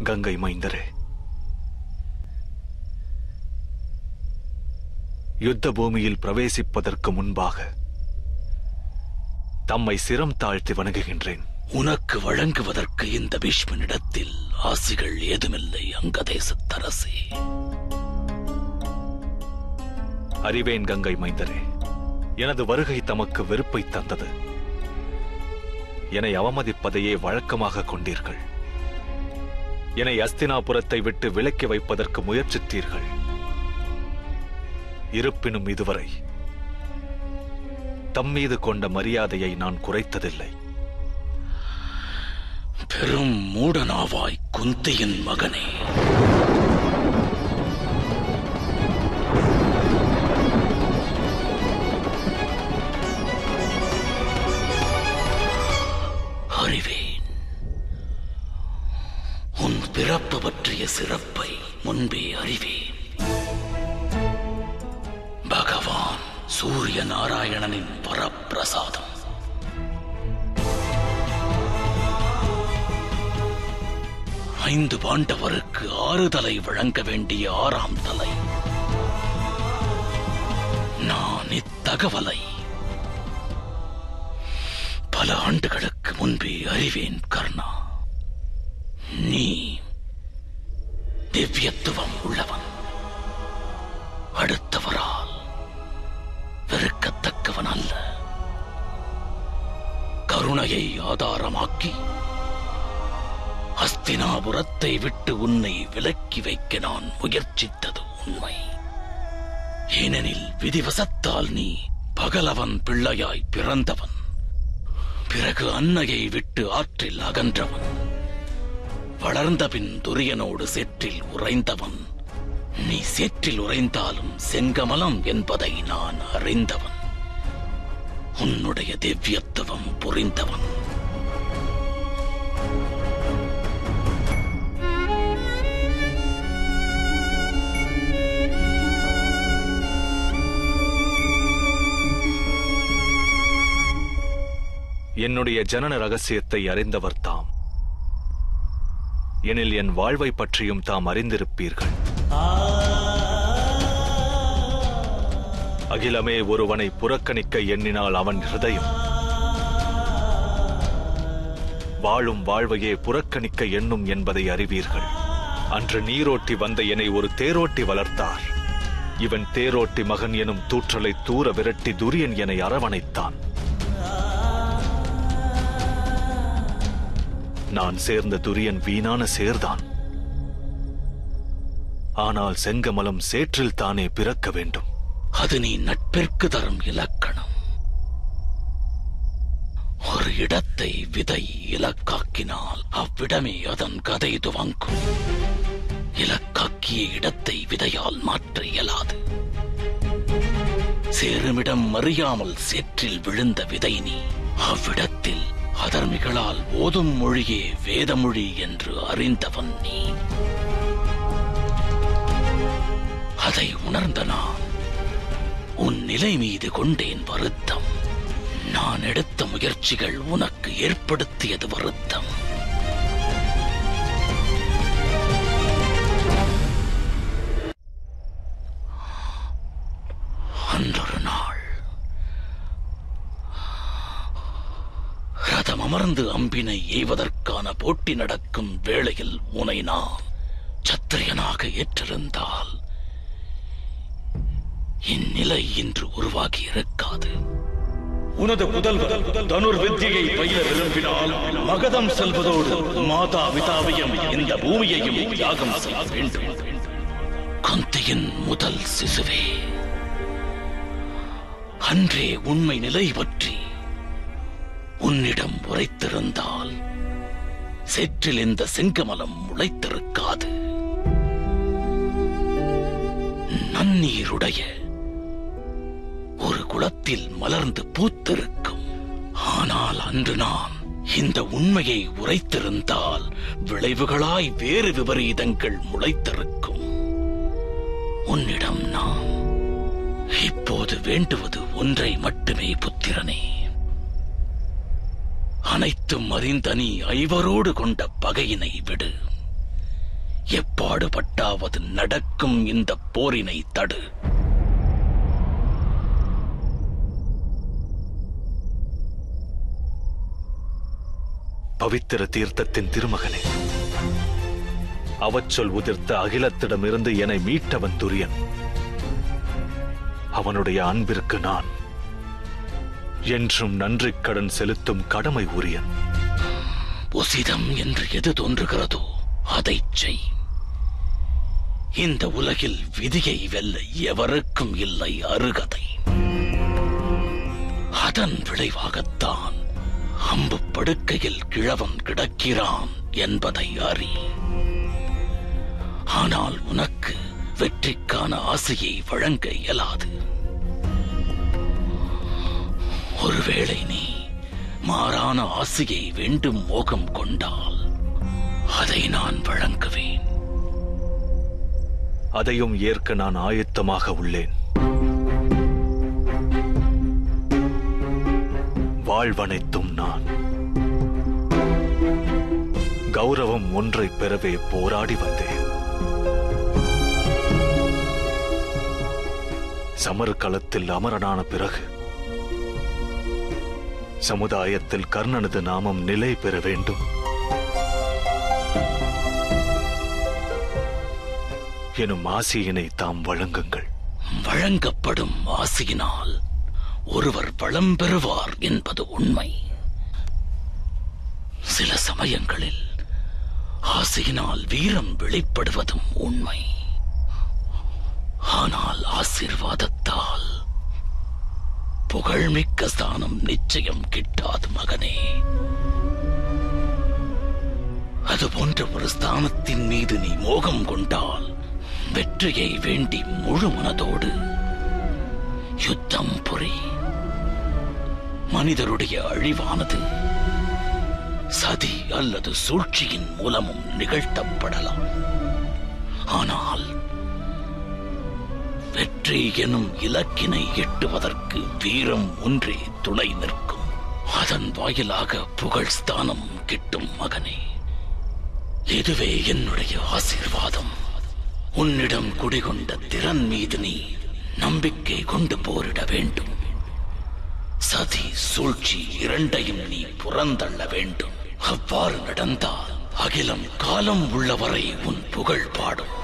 கங்கை மைந்தரே யுத்த பூமியில் பிரவேசிப்பதற்கு முன்பாக தம்மை சிரம் தாழ்த்தி வணங்குகின்றேன் உனக்கு வழங்குவதற்கு இந்த பீஷ்மனிடத்தில் ஆசிகள் ஏதுமில்லை அங்கதேசத்தரசே அறிவேன் கங்கை மைந்தரே எனது வருகை தமக்கு வெறுப்பை தந்தது என்னை அவமதிப்பதையே வழக்கமாக கொண்டீர்கள் என்னை அஸ்தினாபுரத்தை விட்டு விலக்கி வைப்பதற்கு முயற்சித்தீர்கள் இருப்பினும் இதுவரை தம்மீது கொண்ட மரியாதையை நான் குறைத்ததில்லை பெரும் மூடனாவாய் குந்தியின் மகனே அறிவேன் உன் பிறப்பு பற்றிய சிறப்பை முன்பே அறிவேன் பகவான் சூரிய நாராயணனின் வரப்பிரசாதம் ஐந்து பாண்டவருக்கு ஆறு தலை வழங்க வேண்டிய ஆறாம் தலை நான் இத்தகவலை பல ஆண்டுகளுக்கு முன்பே அறிவேன் கர்ணா நீ திவ்யத்துவம் உள்ளவன் அடுத்தவரால் வெறுக்கத்தக்கவன் அல்ல கருணையை ஆதாரமாக்கி அஸ்தினாபுரத்தை விட்டு உன்னை விலக்கி வைக்க நான் முயற்சித்தது உண்மை ஏனெனில் விதிவசத்தால் நீ பகலவன் பிள்ளையாய் பிறந்தவன் பிறகு அன்னையை விட்டு ஆற்றில் அகன்றவன் வளர்ந்த பின் துரியனோடு சேற்றில் உறைந்தவன் நீ சேற்றில் உறைந்தாலும் செங்கமலம் என்பதை நான் அறிந்தவன் உன்னுடைய திவ்யத்துவம் புரிந்தவன் என்னுடைய ஜனன ரகசியத்தை அறிந்தவர் தாம் எனில் என் வாழ்வை பற்றியும் தாம் அறிந்திருப்பீர்கள் அகிலமே ஒருவனை புறக்கணிக்க எண்ணினால் அவன் ஹிருதயம் வாழும் வாழ்வையே புறக்கணிக்க எண்ணும் என்பதை அறிவீர்கள் அன்று நீரோட்டி வந்த என்னை ஒரு தேரோட்டி வளர்த்தார் இவன் தேரோட்டி மகன் எனும் தூற்றலை தூர விரட்டி துரியன் என்னை அரவணைத்தான் நான் சேர்ந்த துரியன் வீணான சேர்தான் ஆனால் செங்கமலம் சேற்றில் தானே பிறக்க வேண்டும் அது நீ நட்பிற்கு தரும் இலக்கணம் ஒரு இடத்தை விதை இலக்காக்கினால் அவ்விடமே அதன் கதை துவங்கும் இலக்காக்கிய இடத்தை விதையால் மாற்ற இயலாது சேருமிடம் அறியாமல் சேற்றில் விழுந்த விதை நீ அவ்விடத்தில் அதர்மிகளால் ஓதும் மொழியே வேதமொழி என்று அறிந்தவன் நீ அதை உணர்ந்த நான் உன் நிலை மீது கொண்டேன் வருத்தம் நான் எடுத்த முயற்சிகள் உனக்கு ஏற்படுத்தியது வருத்தம் அன்றொரு நாள் ரதம் அமர்ந்து அம்பினை எய்வதற்கான போட்டி நடக்கும் வேளையில் உனை நான் சத்திரியனாக ஏற்றிருந்தால் இந்நிலை இன்று உருவாகி இருக்காது உனது புதல்வர் தனுர் வித்தியை பயில விரும்பினால் மகதம் செல்வதோடு மாதா பிதாவையும் இந்த பூமியையும் யாகம் செய்ய வேண்டும் குந்தியின் முதல் சிசுவே அன்றே உண்மை நிலை பற்றி உன்னிடம் உரைத்திருந்தால் சேற்றில் இந்த செங்கமலம் முளைத்திருக்காது நன்னீருடைய ஒரு குளத்தில் மலர்ந்து பூத்திருக்கும் ஆனால் அன்று நான் இந்த உண்மையை உரைத்திருந்தால் விளைவுகளாய் வேறு விபரீதங்கள் முளைத்திருக்கும் உன்னிடம் நான் இப்போது வேண்டுவது ஒன்றை மட்டுமே புத்திரனே அனைத்தும் அறிந்த நீ ஐவரோடு கொண்ட பகையினை விடு எப்பாடுபட்டாவது நடக்கும் இந்த போரினை தடு பவித்திர தீர்த்தத்தின் திருமகனே அவச்சொல் உதிர்த்த அகிலத்திடமிருந்து என்னை மீட்டவன் துரியன் அவனுடைய அன்பிற்கு நான் என்றும் நன்றிக் கடன் செலுத்தும் கடமை உரியன் உசிதம் என்று எது தோன்றுகிறதோ அதைச் செய் இந்த உலகில் விதியை வெல்ல எவருக்கும் இல்லை அருகதை அதன் விளைவாகத்தான் அம்பு படுக்கையில் கிழவன் கிடக்கிறான் என்பதை அறி ஆனால் உனக்கு வெற்றிக்கான ஆசையை வழங்க இயலாது ஒருவேளை நீ மாறான ஆசையை வேண்டும் மோகம் கொண்டால் அதை நான் வழங்குவேன் அதையும் ஏற்க நான் ஆயத்தமாக உள்ளேன் வாழ்வனைத்தும் நான் கௌரவம் ஒன்றை பெறவே போராடி வந்தேன் சமர் களத்தில் அமரனான பிறகு சமுதாயத்தில் கர்ணனது நாமம் நிலை பெற வேண்டும் எனும் ஆசையினை தாம் வழங்குங்கள் வழங்கப்படும் ஆசையினால் ஒருவர் வளம் பெறுவார் என்பது உண்மை சில சமயங்களில் ஆசையினால் வீரம் வெளிப்படுவதும் உண்மை ஆனால் ஆசீர்வாதத்தால் புகழ்மிக்க ஸ்தானம் நிச்சயம் கிட்டாது மகனே அது போன்ற ஒரு ஸ்தானத்தின் மீது நீ மோகம் கொண்டால் வெற்றியை வேண்டி முழு மனதோடு யுத்தம் புரி மனிதருடைய அழிவானது சதி அல்லது சூழ்ச்சியின் மூலமும் நிகழ்த்தப்படலாம் ஆனால் வெற்றி எனும் இலக்கினை எட்டுவதற்கு வீரம் ஒன்றே துணை நிற்கும் அதன் வாயிலாக புகழ் ஸ்தானம் கிட்டும் மகனே இதுவே என்னுடைய ஆசீர்வாதம் உன்னிடம் குடிகொண்ட திறன் மீது நீ நம்பிக்கை கொண்டு போரிட வேண்டும் சதி சூழ்ச்சி இரண்டையும் நீ புறந்தள்ள வேண்டும் அவ்வாறு நடந்தால் அகிலம் காலம் உள்ளவரை உன் புகழ் பாடும்